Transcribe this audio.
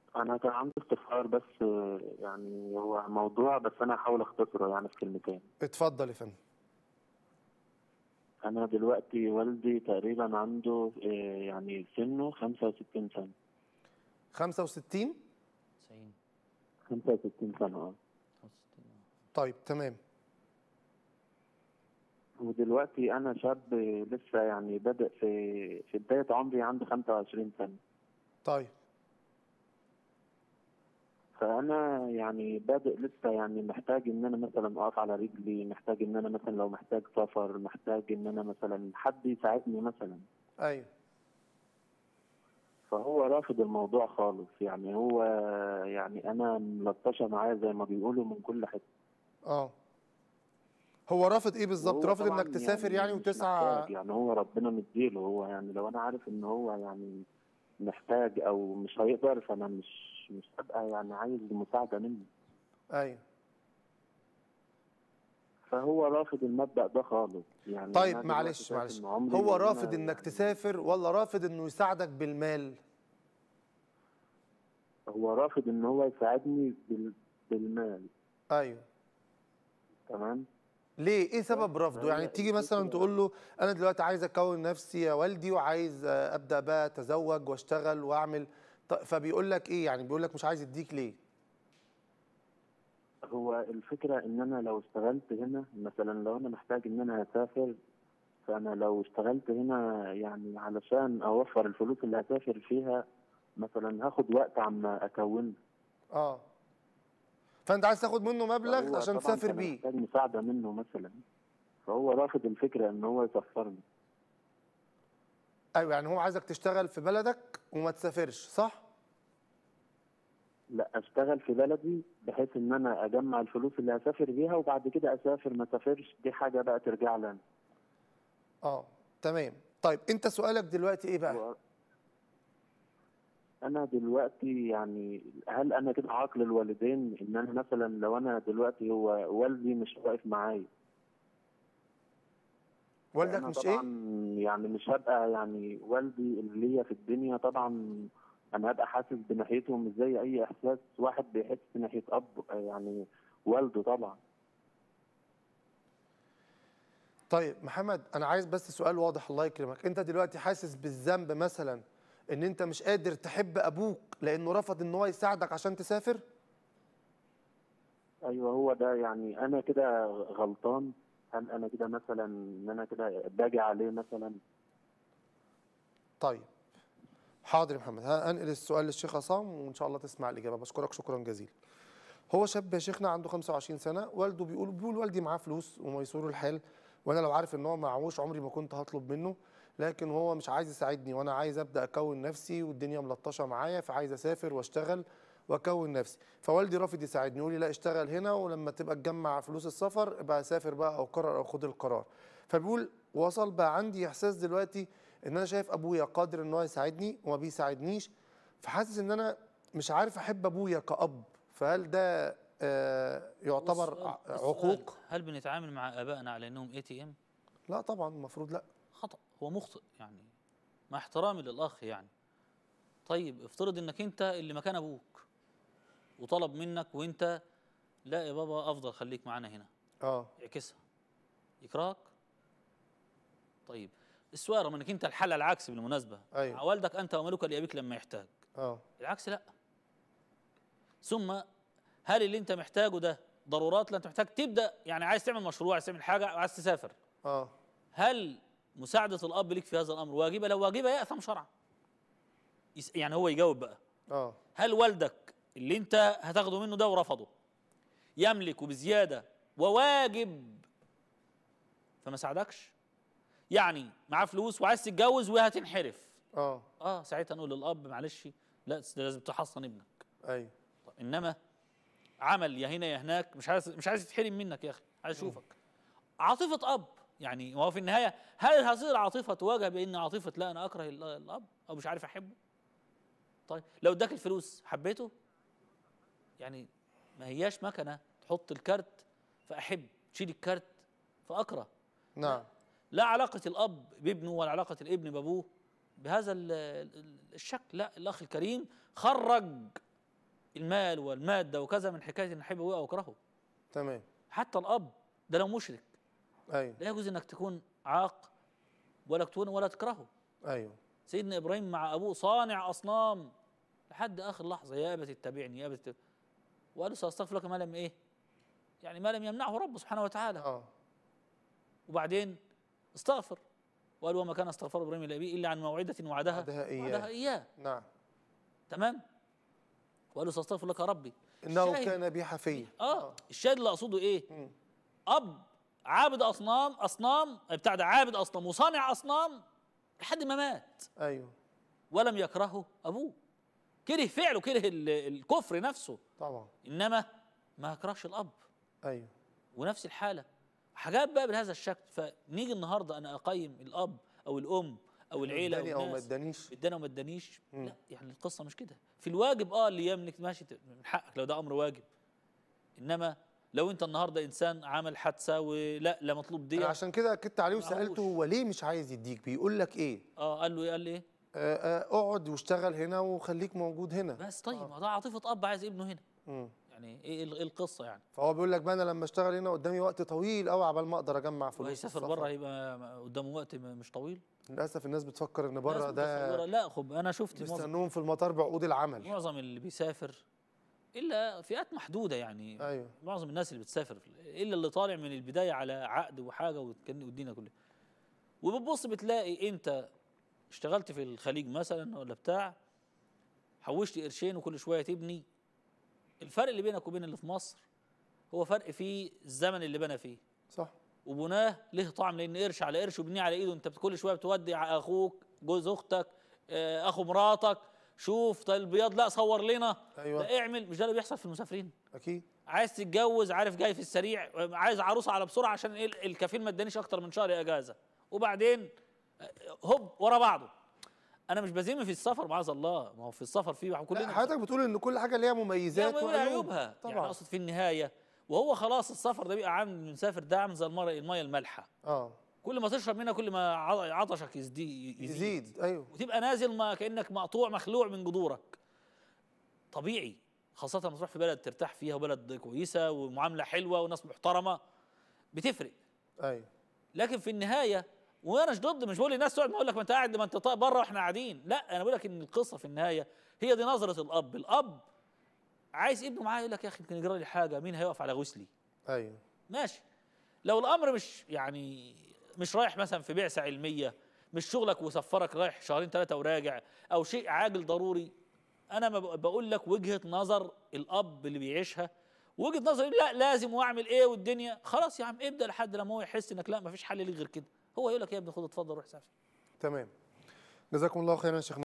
انا كان عندي استفسار بس آه، يعني هو موضوع بس انا هحاول اختصره يعني في كلمتين اتفضل يا فندم انا دلوقتي والدي تقريبا عنده آه، يعني سنه 65 سنه 65 90 65 سنه اه 65 طيب تمام ودلوقتي انا شاب لسه يعني بادئ في في بدايه عمري عندي 25 سنه طيب فانا يعني بادئ لسه يعني محتاج ان انا مثلا اقف على رجلي محتاج ان انا مثلا لو محتاج سفر محتاج ان انا مثلا حد يساعدني مثلا ايوه فهو رافض الموضوع خالص يعني هو يعني انا ملطشه معاه زي ما بيقولوا من كل حته اه هو رافض ايه بالظبط وهو رافض طبعاً انك تسافر يعني مش وتسعى محتاج، يعني هو ربنا مديله هو يعني لو انا عارف ان هو يعني محتاج او مش هيقدر فانا مش مش هبقى يعني عايز مساعده منه ايوه فهو رافض المبدأ ده خالص يعني طيب أنا معلش دلوقتي معلش شايف إن عمري هو وأنا رافض انك يعني تسافر ولا رافض انه يساعدك بالمال هو رافض ان هو يساعدني بال... بالمال ايوه تمام ليه ايه سبب رفضه يعني هي تيجي مثلا الفكرة- تقول له انا دلوقتي عايز اكون نفسي يا والدي وعايز آه، ابدا بقى اتزوج واشتغل واعمل ط- فبيقول لك ايه يعني بيقول لك مش عايز يديك ليه هو الفكرة ان انا لو اشتغلت هنا مثلا لو انا محتاج ان انا اسافر فانا لو اشتغلت هنا يعني علشان اوفر الفلوس اللي هسافر فيها مثلا هاخد وقت عما اكونها اه فانت عايز تاخد منه مبلغ فهو عشان طبعاً تسافر أنا بيه محتاج مساعدة منه مثلا فهو رافض الفكرة ان هو يسفرني ايوه يعني هو عايزك تشتغل في بلدك وما تسافرش صح لا اشتغل في بلدي بحيث ان انا اجمع الفلوس اللي هسافر بيها وبعد كده اسافر ما اسافرش دي حاجة بقى ترجع لنا اه تمام طيب انت سؤالك دلوقتي ايه بقى و- انا دلوقتي يعني هل انا كده عاقل الوالدين ان انا مثلا لو انا دلوقتي هو والدي مش واقف معايا والدك أنا مش طبعا ايه يعني مش هبقى يعني والدي اللي ليا في الدنيا طبعا انا هبقى حاسس بناحيته مش زي اي احساس واحد بيحس ناحيه اب يعني والده طبعا طيب محمد انا عايز بس سؤال واضح الله يكرمك انت دلوقتي حاسس بالذنب مثلا ان انت مش قادر تحب ابوك لانه رفض ان هو يساعدك عشان تسافر ايوه هو ده يعني انا كده غلطان هل انا كده مثلا ان انا كده باجي عليه مثلا طيب حاضر يا محمد ها- هنقل السؤال للشيخ عصام وان شاء الله تسمع الاجابه بشكرك شكرا جزيلا هو شاب يا شيخنا عنده 25 سنه والده بيقول بيقول والدي معاه فلوس وميسور الحال وانا لو عارف ان هو معهوش عمري ما كنت هطلب منه لكن هو مش عايز يساعدني وانا عايز ابدا اكون نفسي والدنيا ملطشه معايا فعايز اسافر واشتغل واكون نفسي فوالدي رافض يساعدني يقول لي لا اشتغل هنا ولما تبقى تجمع فلوس السفر ابقى سافر بقى او قرر او خد القرار فبيقول وصل بقى عندي احساس دلوقتي ان انا شايف ابويا قادر ان هو يساعدني وما بيساعدنيش فحاسس ان انا مش عارف احب ابويا كأب فهل ده آه يعتبر والسؤال- ع- السؤال، عقوق هل بنتعامل مع ابائنا على انهم اي تي ام لا طبعا المفروض لا خطا هو مخطئ يعني مع احترامي للاخ يعني طيب افترض انك انت اللي مكان ابوك وطلب منك وانت لا يا بابا افضل خليك معانا هنا اه يعكسها يكرهك طيب السؤال رغم انك انت الحل العكسي بالمناسبه أيوة. مع والدك انت وملك لابيك لما يحتاج اه العكس لا ثم هل اللي انت محتاجه ده ضرورات لا انت محتاج تبدا يعني عايز تعمل مشروع عايز تعمل حاجه عايز تسافر اه هل مساعده الاب لك في هذا الامر واجبه لو واجبه ياثم شرعا يس- يعني هو يجاوب بقى اه هل والدك اللي انت هتاخده منه ده ورفضه يملك بزياده وواجب فما ساعدكش يعني معاه فلوس وعايز تتجوز وهتنحرف اه اه ساعتها نقول للاب معلش لا لازم تحصن ابنك ايوه طب انما عمل يا هنا يا هناك مش عايز مش عايز يتحرم منك يا اخي عايز اشوفك عاطفه اب يعني هو في النهايه هل هذه العاطفه تواجه بان عاطفه لا انا اكره ال- الاب او مش عارف احبه طيب لو اداك الفلوس حبيته يعني ما هياش مكنه تحط الكارت فاحب تشيل الكارت فاكره نعم لا علاقة الأب بابنه ولا علاقة الابن بأبوه بهذا ال- ال- الشكل لا الأخ الكريم خرج المال والماده وكذا من حكايه ان احب ابويا او اكرهه تمام حتى الاب ده لو مشرك ايوه لا يجوز انك تكون عاق ولا تكون ولا تكرهه ايوه سيدنا ابراهيم مع ابوه صانع اصنام لحد اخر لحظه يا ابت اتبعني يا ابت اتبعني. وقال له ساستغفر لك ما لم ايه يعني ما لم يمنعه ربه سبحانه وتعالى اه وبعدين استغفر وقال وما كان استغفار ابراهيم لابيه الا عن موعده وعدها وعدها إياه. وعدها اياه نعم تمام وقال له ساستغفر لك يا ربي انه الشاهد- كان بي حفيا اه الشاهد اللي اقصده ايه مم. اب عابد اصنام اصنام بتاع ده عابد اصنام وصانع اصنام لحد ما مات ايوه ولم يكرهه ابوه كره فعله كره ال- الكفر نفسه طبعا انما ما يكرهش الاب ايوه ونفس الحاله حاجات بقى بهذا الشكل فنيجي النهارده انا اقيم الاب او الام او العيله اداني او ما الناس ادانيش ادانا وما ادانيش مم. لا يعني القصه مش كده في الواجب اه اللي يملك ماشي ت- من حقك لو ده امر واجب انما لو انت النهارده انسان عمل حادثه ولا لا مطلوب انا دي عشان كده اكدت عليه معهوش. وسالته هو ليه مش عايز يديك بيقول لك ايه اه قال له ايه قال لي ايه آه، آه، اقعد واشتغل هنا وخليك موجود هنا بس طيب آه. ما ده عاطفه اب عايز ابنه هنا مم. يعني ايه ال- إيه القصه يعني فهو بيقول لك بقى انا لما اشتغل هنا قدامي وقت طويل قوي عبال ما اقدر اجمع فلوس ويسافر السفر. بره هيبقى م- قدامه وقت م- مش طويل للاسف الناس بتفكر ان ناس بره ده متصورة- لا خب انا شفت معظم, بيستنوهم في المطار بعقود العمل معظم اللي بيسافر الا فئات محدوده يعني ايوه معظم الناس اللي بتسافر الا اللي طالع من البدايه على عقد وحاجه وكان والدنيا كلها وبتبص بتلاقي انت اشتغلت في الخليج مثلا ولا بتاع حوشت قرشين وكل شويه تبني الفرق اللي بينك وبين اللي في مصر هو فرق في الزمن اللي بنى فيه صح وبناه له طعم لان قرش على قرش وبنيه على ايده انت كل شويه بتودي اخوك جوز اختك آه، اخو مراتك شوف طيب البياض لا صور لنا ايوه لا اعمل مش ده اللي بيحصل في المسافرين اكيد عايز تتجوز عارف جاي في السريع عايز عروسه على بسرعه عشان إيه الكفيل ما ادانيش اكتر من شهر اجازه وبعدين آه، هوب ورا بعضه انا مش بذم في السفر معاذ الله ما هو في السفر فيه لا كلنا حضرتك بتقول ان كل حاجه ليها مميزات لا وعيوب عيوبها يعني طبعا اقصد في النهايه وهو خلاص السفر ده بيبقى عامل مسافر ده عامل زي الميه الميه المالحه اه كل ما تشرب منها كل ما ع- عطشك يزدي يزيد, يزيد ايوه وتبقى نازل ما كانك مقطوع مخلوع من جذورك طبيعي خاصة لما تروح في بلد ترتاح فيها وبلد كويسة ومعاملة حلوة وناس محترمة بتفرق ايوه لكن في النهاية وانا مش ضد مش بقول للناس تقعد ما اقول لك ما انت قاعد ما انت طا- بره واحنا قاعدين لا انا بقول لك ان القصة في النهاية هي دي نظرة الاب الاب عايز ابنه معاه يقول لك يا اخي يمكن يجرى لي حاجة مين هيقف على غسلي ايوه ماشي لو الامر مش يعني مش رايح مثلا في بعثه علميه مش شغلك وسفرك رايح شهرين ثلاثه وراجع او شيء عاجل ضروري انا ما بق- بقول لك وجهه نظر الاب اللي بيعيشها وجهه نظر لا لازم واعمل ايه والدنيا خلاص يا عم ابدا لحد لما هو يحس انك لا ما فيش حل ليك غير كده هو يقول لك يا ابني خد اتفضل روح سافر تمام جزاكم الله خيرا يا شيخنا